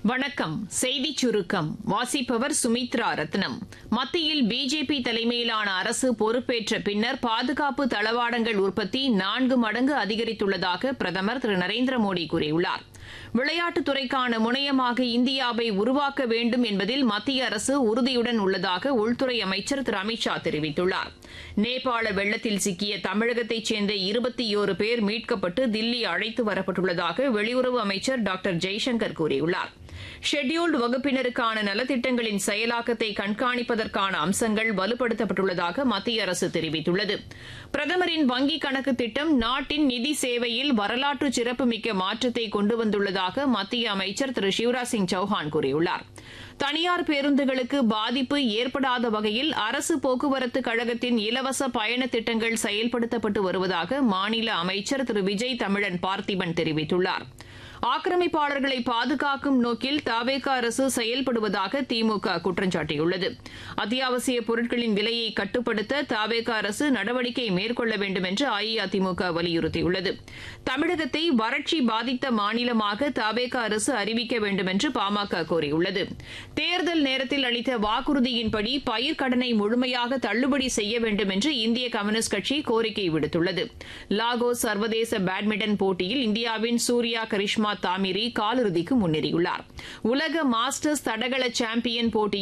வணக்கம் செய்திச் சுருக்கம் வாசிப்பவர் சுமித்ரா ரத்னம் மத்தியில் பிஜேபி தலைமையிலான அரசு பொறுப்பேற்ற பின்னர் பாதுகாப்பு தளவாடங்கள் உற்பத்தி நான்கு மடங்கு அதிகரித்துள்ளதாக பிரதமர் திரு நரேந்திர மோடி கூறியுள்ளார் விளையாட்டுத் துறைக்கான முனையமாக இந்தியாவை உருவாக்க வேண்டும் என்பதில் மத்திய அரசு உறுதியுடன் உள்ளதாக உள்துறை அமைச்சர் திரு அமித்ஷா தெரிவித்துள்ளார் நேபாள வெள்ளத்தில் சிக்கிய தமிழகத்தைச் சேர்ந்த இருபத்தி ஓரு பேர் மீட்கப்பட்டு தில்லி அழைத்து வரப்பட்டுள்ளதாக வெளியுறவு அமைச்சர் டாக்டர் ஜெய்சங்கர் கூறியுள்ளார் ஷெட்யூல்டு வகுப்பினருக்கான நலத்திட்டங்களின் செயலாக்கத்தை கண்காணிப்பதற்கான அம்சங்கள் வலுப்படுத்தப்பட்டுள்ளதாக மத்திய அரசு தெரிவித்துள்ளது பிரதமரின் வங்கிக் கணக்கு திட்டம் நாட்டின் நிதி சேவையில் வரலாற்று சிறப்புமிக்க மாற்றத்தை கொண்டு வந்துள்ளதாக மத்திய அமைச்சர் திரு சிவராஜ் சிங் சௌஹான் கூறியுள்ளார் தனியார் பேருந்துகளுக்கு பாதிப்பு ஏற்படாத வகையில் அரசு போக்குவரத்து கழகத்தின் இலவச பயண திட்டங்கள் செயல்படுத்தப்பட்டு வருவதாக மாநில அமைச்சர் திரு விஜய் தமிழன் பார்த்திபன் தெரிவித்துள்ளார் ஆக்கிரமிப்பாளர்களை பாதுகாக்கும் நோக்கில் தாவேக அரசு செயல்படுவதாக திமுக குற்றம் சாட்டியுள்ளது அத்தியாவசிய பொருட்களின் விலையை கட்டுப்படுத்த தாவேக அரசு நடவடிக்கை மேற்கொள்ள வேண்டும் என்று அஇஅதிமுக வலியுறுத்தியுள்ளது தமிழகத்தை வறட்சி பாதித்த மாநிலமாக தாவேக அரசு அறிவிக்க வேண்டும் என்று பாமக கோரியுள்ளது தேர்தல் நேரத்தில் அளித்த வாக்குறுதியின்படி பயிர்க்கடனை முழுமையாக தள்ளுபடி செய்ய வேண்டும் என்று இந்திய கம்யூனிஸ்ட் கட்சி கோரிக்கை விடுத்துள்ளது லாகோஸ் சர்வதேச பேட்மிண்டன் போட்டியில் இந்தியாவின் சூர்யா கரிஷ்மா தாமிரி காலிறுதிக்கு முன்னேறியுள்ளார் உலக மாஸ்டர்ஸ் தடகள சாம்பியன் போட்டி